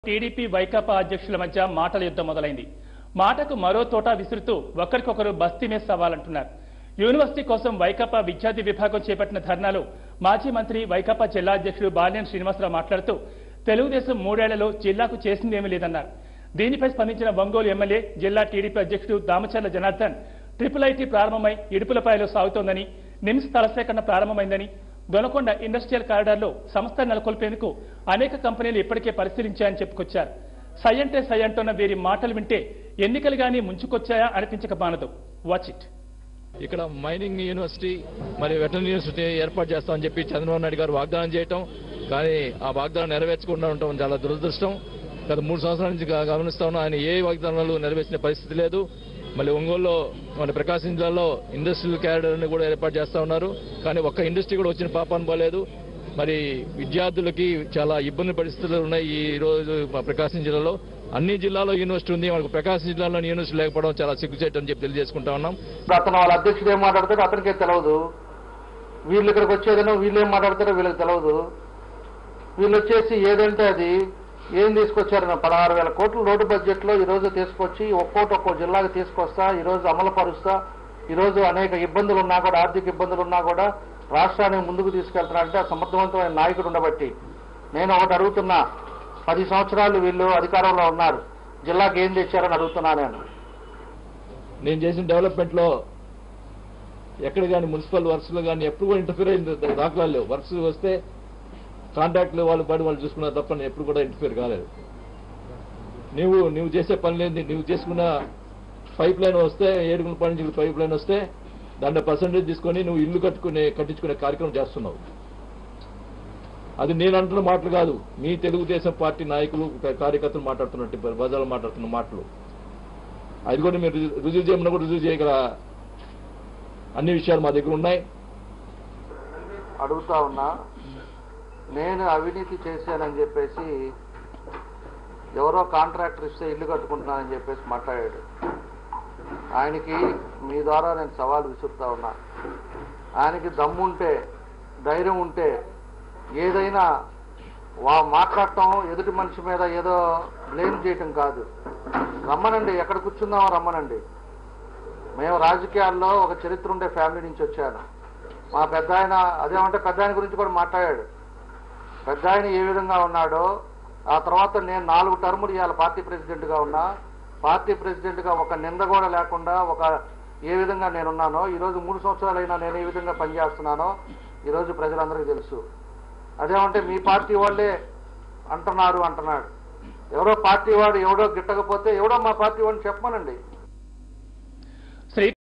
TDP Vaikapa అధ్యక్షుల మధ్య మాటల యుద్ధం మొదలైంది మాటకు మరో తోట విసురుతూ ఒకరికొకరు బస్తీమే సవాలంటున్నారు యూనివర్సిటీ కోసం వైకాపా విద్యార్థి విభాగం చేపట్టిన ధర్నాలో మాజీ మంత్రి వైకాపా జిల్లా అధ్యక్షుడు బాలినేని శ్రీనివాసరావు మాట్లాడుతూ తెలుగుదేశం మూడేళ్లలో జిల్లాకు చేసిందేమీ లేదన్నారు దీనిపై స్పందించిన ఒంగోలు ఎమ్మెల్యే జిల్లా టీడీపీ అధ్యక్షుడు దామచర్ల జనార్దన్ ట్రిపుల్ ఐటీ ప్రారంభమై ఇడుపులపాయలో సాగుతోందని నిమ్స్ తలసేకరణ ప్రారంభమైందని దొనకొండ ఇండస్ట్రియల్ కారిడార్లో సంస్థ నెలకొల్పేందుకు అనేక కంపెనీలు ఇప్పటికే పరిశీలించాయని చెప్పుకొచ్చారు సై అంటే సై అంటున్న వీరి మాటలు వింటే ఎన్నికలు గానీ ముంచుకొచ్చాయా అనిపించక మానదు వాచ్ ఇట్ ఇక్కడ మైనింగ్ యూనివర్సిటీ మరియు వెటర్నరీ యూనివర్సిటీ ఏర్పాటు చేస్తామని చెప్పి చంద్రబాబు నాయుడు గారు వాగ్దానం చేయటం కానీ ఆ వాగ్దానం నెరవేర్చకుండా ఉండటం చాలా దురదృష్టం గత మూడు సంవత్సరాల నుంచి గా- గమనిస్తా ఉన్నాం ఆయన ఏ వాగ్దానాలు నెరవేర్చిన పరిస్థితి లేదు మళ్ళీ ఒంగోలులో మన ప్రకాశం జిల్లాలో ఇండస్ట్రియల్ క్యారిడర్ని కూడా ఏర్పాటు చేస్తా ఉన్నారు కానీ ఒక్క ఇండస్ట్రీ కూడా వచ్చిన పాపాన్ని పోలేదు మరి విద్యార్థులకి చాలా ఇబ్బంది పరిస్థితులు ఉన్నాయి ఈ రోజు మా ప్రకాశం జిల్లాలో అన్ని జిల్లాలో యూనివర్సిటీ ఉంది మనకు ప్రకాశం జిల్లాలో యూనివర్సిటీ లేకపోవడం చాలా సిగ్గుచేటు అని చెప్పి తెలియజేసుకుంటా ఉన్నాం ఇప్పుడు అతను వాళ్ళ అధ్యక్షుడు ఏం మాట్లాడతాడో అతనికే తెలియదు వీళ్ళు ఇక్కడికి వచ్చేదనో వీళ్ళు ఏం మాట్లాడతారో వీళ్ళకి తెలియదు వీళ్ళు వచ్చేసి ఏదంటే అది ఏం తీసుకొచ్చారు పదహారు వేల కోట్ల రోడ్డు బడ్జెట్ లో ఈ రోజు తీసుకొచ్చి ఒక్కోటి ఒక్కో జిల్లాకి తీసుకొస్తా ఈ రోజు అమలు పరుస్తా ఈ రోజు అనేక ఇబ్బందులు ఉన్నా కూడా ఆర్థిక ఇబ్బందులు ఉన్నా కూడా రాష్ట్రాన్ని ముందుకు తీసుకెళ్తున్నారంటే ఆ సమర్థవంతమైన నాయకుడు ఉండబట్టి నేను ఒకటి అడుగుతున్నా పది సంవత్సరాలు వీళ్ళు అధికారంలో ఉన్నారు జిల్లాకి ఏం తెచ్చారని అడుగుతున్నా నేను నేను చేసిన డెవలప్మెంట్ లో ఎక్కడ కానీ మున్సిపల్ వర్క్స్ లో కానీ ఎప్పుడు కూడా ఇంటర్ఫీర్ అయిన దాఖలాలు లేవు వర్క్స్ వస్తే కాంట్రాక్ట్లు వాళ్ళు పడి వాళ్ళు చూసుకున్నారు తప్ప నేను ఎప్పుడు కూడా ఇంటర్ఫీర్ కాలేదు నువ్వు నువ్వు చేసే పని లేదు నువ్వు చేసుకున్న పైప్ లైన్ వస్తే ఏడుగుల పని నుంచి పైప్ లైన్ వస్తే దాంట్లో పర్సంటేజ్ తీసుకొని నువ్వు ఇల్లు కట్టుకునే కట్టించుకునే కార్యక్రమం చేస్తున్నావు అది నేను అంటున్న మాటలు కాదు మీ తెలుగుదేశం పార్టీ నాయకులు కార్యకర్తలు మాట్లాడుతున్నట్టు బజార్లో మాట్లాడుతున్న మాటలు అది కూడా మీరు రుజువు- రుజువు చేయమన్నా కూడా రుజువు చేయగల అన్ని విషయాలు మా దగ్గర ఉన్నాయి అడుగుతా ఉన్నా నేను అవినీతి చేశానని చెప్పేసి ఎవరో కాంట్రాక్టర్ ఇస్తే ఇల్లు కట్టుకుంటున్నానని చెప్పేసి మాట్లాడాడు ఆయనకి మీ ద్వారా నేను సవాల్ విసురుతా ఉన్నా ఆయనకి దమ్ముంటే ధైర్యం ఉంటే ఏదైనా వా మాట్లాడటం ఎదుటి మనిషి మీద ఏదో బ్లేమ్ చేయటం కాదు రమ్మనండి ఎక్కడ కూర్చుందామో రమ్మనండి మేము రాజకీయాల్లో ఒక చరిత్ర ఉండే ఫ్యామిలీ నుంచి వచ్చాను మా పెద్ద ఆయన అదేమంటే పెద్ద ఆయన గురించి కూడా మాట్లాడాడు పెద్ద ఆయన ఏ విధంగా ఉన్నాడో ఆ తర్వాత నేను నాలుగు టర్ములు ఇవాళ పార్టీ ప్రెసిడెంట్గా ఉన్నా పార్టీ ప్రెసిడెంట్గా ఒక నింద కూడా లేకుండా ఒక ఏ విధంగా నేనున్నానో ఈరోజు మూడు సంవత్సరాలైనా నేను ఏ విధంగా పనిచేస్తున్నానో ఈరోజు ప్రజలందరికీ తెలుసు అదేమంటే మీ పార్టీ వాళ్ళే అంటున్నారు అంటున్నాడు ఎవరో పార్టీ వాడు ఎవడో గిట్టకపోతే ఎవడో మా పార్టీ వాడిని చెప్పమనండి